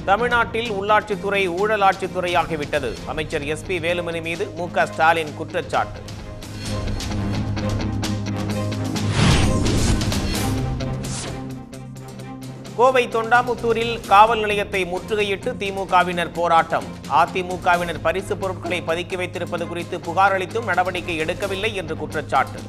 தமிழ்நாட்டில் உள்ளாட்சித்துறை ஊழலாட்சித்துறையாகிவிட்டது அமைச்சர் எஸ்பி வேலுமணி மீது மு க ஸ்டாலின் குற்றச்சாட்டு கோவை தொண்டாமுத்தூரில் காவல் நிலையத்தை முற்றுகையிட்டு திமுகவினர் போராட்டம் அதிமுகவினர் பரிசு பொருட்களை பதுக்கி வைத்திருப்பது குறித்து புகார் அளித்தும் நடவடிக்கை எடுக்கவில்லை என்று குற்றச்சாட்டு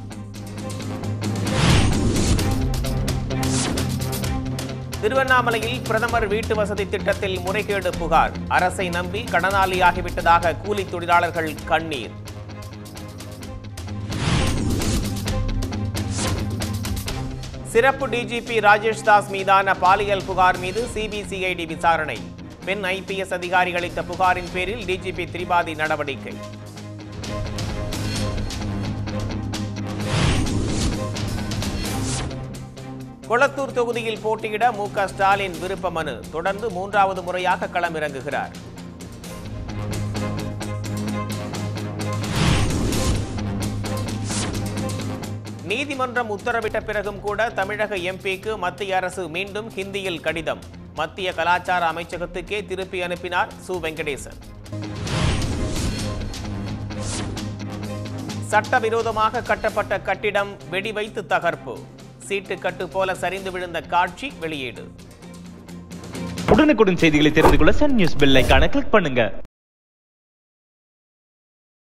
திருவண்ணாமலையில் பிரதமர் வீட்டு வசதி திட்டத்தில் முறைகேடு புகார் அரசை நம்பி கடனாளியாகிவிட்டதாக கூலி தொழிலாளர்கள் கண்ணீர் சிறப்பு டிஜிபி ராஜேஷ் தாஸ் மீதான பாலியல் புகார் மீது சிபிசிஐடி விசாரணை பெண் ஐபிஎஸ் அதிகாரி அளித்த புகாரின் பேரில் டிஜிபி திரிபாதி நடவடிக்கை கொளத்தூர் தொகுதியில் போட்டியிட மு க ஸ்டாலின் விருப்ப மனு தொடர்ந்து மூன்றாவது முறையாக களமிறங்குகிறார் நீதிமன்றம் உத்தரவிட்ட பிறகும் கூட தமிழக எம்பிக்கு மத்திய அரசு மீண்டும் ஹிந்தியில் கடிதம் மத்திய கலாச்சார அமைச்சகத்துக்கே திருப்பி அனுப்பினார் சு வெங்கடேசன் சட்டவிரோதமாக கட்டப்பட்ட கட்டிடம் வெடி வைத்து தகர்ப்பு சீட்டுக்கட்டு போல சரிந்து விழுந்த காட்சி வெளியீடு உடனுக்குடன் செய்திகளை தெரிந்து கொள்ள சன் நியூஸ் பெல் ஐகானை கிளிக் பண்ணுங்க